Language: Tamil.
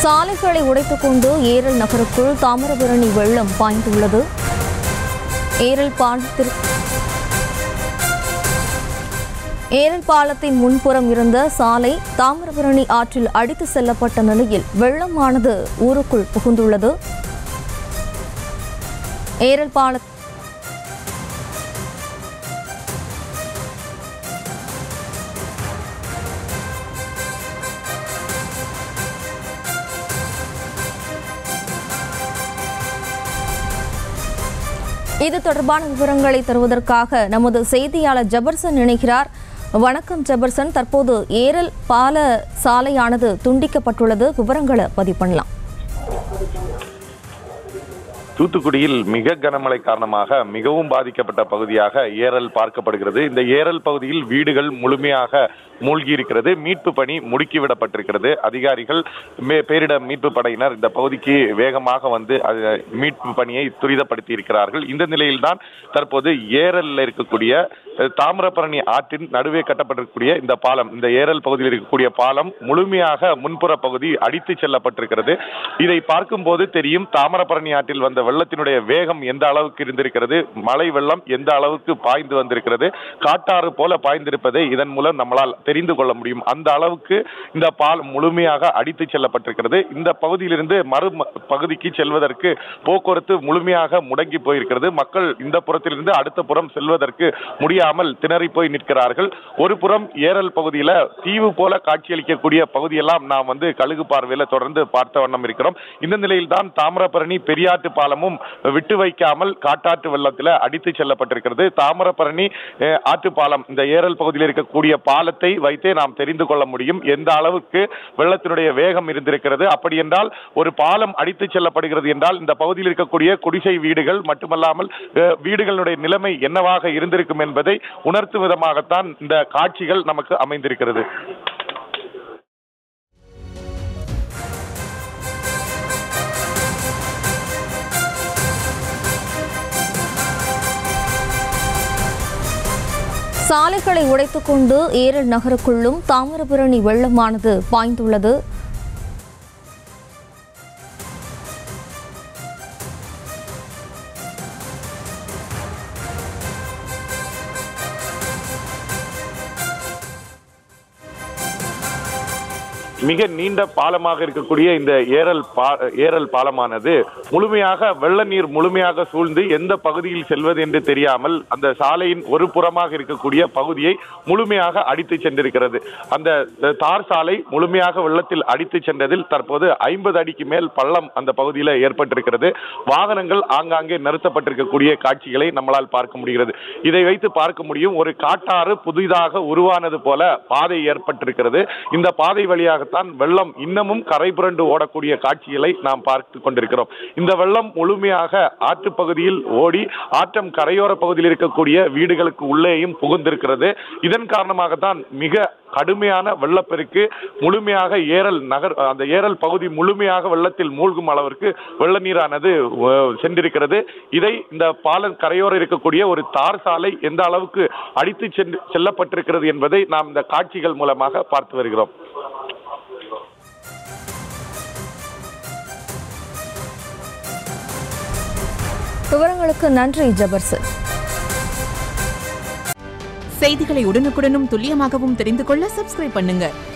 சாலைகளை உடைத்துக் கொண்டு ஏரல் நகருக்குள் தாமிரபரணி வெள்ளம் பாய்ந்துள்ளது ஏரல் பாலத்தில் ஏரல் பாலத்தின் முன்புறம் இருந்த சாலை தாமிரபரணி ஆற்றில் அடித்து செல்லப்பட்ட நிலையில் வெள்ளமானது ஊருக்குள் புகுந்துள்ளது ஏரல் பால இது தொடர்பான விவரங்களை தருவதற்காக நமது செய்தியாளர் ஜபர்சன் இணைகிறார் வணக்கம் ஜபர்சன் தற்போது ஏரல் பால சாலையானது துண்டிக்கப்பட்டுள்ளது விவரங்களை பதிவு பண்ணலாம் தூத்துக்குடியில் மிக கனமழை காரணமாக மிகவும் பாதிக்கப்பட்ட பகுதியாக ஏரல் பார்க்கப்படுகிறது இந்த ஏரல் பகுதியில் வீடுகள் முழுமையாக மூழ்கி இருக்கிறது மீட்பு பணி முடுக்கிவிடப்பட்டிருக்கிறது அதிகாரிகள் மே- பேரிடர் மீட்பு படையினர் இந்த பகுதிக்கு வேகமாக வந்து அது மீட்பு பணியை துரிதப்படுத்தி இருக்கிறார்கள் இந்த நிலையில்தான் தற்போது ஏரல்ல இருக்கக்கூடிய அஹ், தாமிரபரணி ஆற்றின் நடுவே கட்டப்பட்டிருக்கக்கூடிய இந்த பாலம் இந்த ஏரல் பகுதியில் இருக்கக்கூடிய பாலம் முழுமையாக முன்புற பகுதி அடித்து செல்லப்பட்டிருக்கிறது இதை பார்க்கும்போது தெரியும் தாமிரபரணி ஆற்றில் வந்த வெள்ளத்தினுடைய வேகம் எந்த அளவுக்கு இருந்திருக்கிறது மழை வெள்ளம் எந்த அளவுக்கு பாய்ந்து வந்திருக்கிறது காட்டாறு போல பாய்ந்திருப்பதை இதன் மூலம் நம்மளால் தெரிந்து கொள்ள முடியும் அந்த அளவுக்கு இந்த பாலம் முழுமையாக அடித்து செல்லப்பட்டிருக்கிறது இந்த பகுதியிலிருந்து மறு ம- பகுதிக்கு செல்வதற்கு போக்குவரத்து முழுமையாக முடங்கி போயிருக்கிறது மக்கள் இந்த புறத்திலிருந்து அடுத்த புறம் செல்வதற்கு முடியாமல் திணறி போய் நிற்கிறார்கள் ஒரு புறம் ஏரல் பகுதியில தீவு போல காட்சியளிக்கக்கூடிய பகுதியெல்லாம் நாம் வந்து கழுகு பார்வையில தொடர்ந்து பார்த்த வண்ணம் இருக்கிறோம் இந்த நிலையில் தான் தாமிரபரணி பெரியாட்டு பாலமும் விட்டு வைக்காமல் காட்டாற்று வெள்ளத்தில் அடித்து செல்லப்பட்டிருக்கிறது தாமிரபரணி அஹ், ஆற்று பாலம் இந்த ஏரல் பகுதியில் இருக்கக்கூடிய பாலத்தை வைத்தே நாம் தெரிந்து கொள்ள முடியும் எந்த அளவுக்கு வெள்ளத்தினுடைய வேகம் இருந்திருக்கிறது அப்படி என்றால் ஒரு பாலம் அடித்து செல்லப்படுகிறது என்றால் இந்த பகுதியில் இருக்கக்கூடிய குடிசை வீடுகள் மட்டுமல்லாமல் அஹ், வீடுகளுடைய நிலைமை என்னவாக இருந்திருக்கும் என்பதை உணர்த்தும் விதமாகத்தான் இந்த காட்சிகள் நமக்கு அமைந்திருக்கிறது சாலைகளை உடைத்துக் கொண்டு ஏரல் நகருக்குள்ளும் தாமிரபரணி வெள்ளமானது பாய்ந்துள்ளது மிக நீண்ட பாலமாக இருக்கக்கூடிய இந்த ஏரல் பா ஏரல் பாலமானது முழுமையாக வெள்ள நீர் முழுமையாக சூழ்ந்து எந்த பகுதியில் செல்வது என்று தெரியாமல் அந்த சாலையின் ஒரு புறமாக இருக்கக்கூடிய பகுதியை முழுமையாக அடித்து சென்றிருக்கிறது அந்த அஹ், தார் சாலை முழுமையாக வெள்ளத்தில் அடித்து சென்றதில் தற்போது ஐம்பது அடிக்கு மேல் பள்ளம் அந்த பகுதியில் ஏற்பட்டிருக்கிறது வாகனங்கள் ஆங்காங்கே நிறுத்தப்பட்டிருக்கக்கூடிய காட்சிகளை நம்மளால் பார்க்க முடிகிறது இதை வைத்து பார்க்க முடியும் ஒரு காட்டாறு புதிதாக உருவானது போல பாதை ஏற்பட்டிருக்கிறது இந்த பாதை வழியாகத்தான் வெள்ளம் இன்னமும் கரை புரண்டு ஓடக்கூடிய காட்சிகளை நாம் பார்த்து கொண்டிருக்கிறோம் இந்த வெள்ளம் முழுமையாக ஆற்றுப் பகுதியில் ஓடி ஆற்றம் கரையோர பகுதியில் இருக்கக்கூடிய வீடுகளுக்கு உள்ளேயும் புகுந்திருக்கிறது இதன் காரணமாகத்தான் மிக கடுமையான வெள்ளப்பெருக்கு முழுமையாக ஏரல் நகர் அந்த ஏரல் பகுதி முழுமையாக வெள்ளத்தில் மூழ்கும் அளவிற்கு வெள்ள நீரானது அஹ், சென்றிருக்கிறது இதை இந்த பாலம் கரையோரம் இருக்கக்கூடிய ஒரு தார் சாலை எந்த அளவுக்கு அடித்து சென்று செல்லப்பட்டிருக்கிறது என்பதை நாம் இந்த காட்சிகள் மூலமாக பார்த்து வருகிறோம் விவரங்களுக்கு நன்றி ஜபர்சன் செய்திகளை உடனுக்குடனும் துல்லியமாகவும் தெரிந்து கொள்ள சப்ஸ்கிரைப் பண்ணுங்க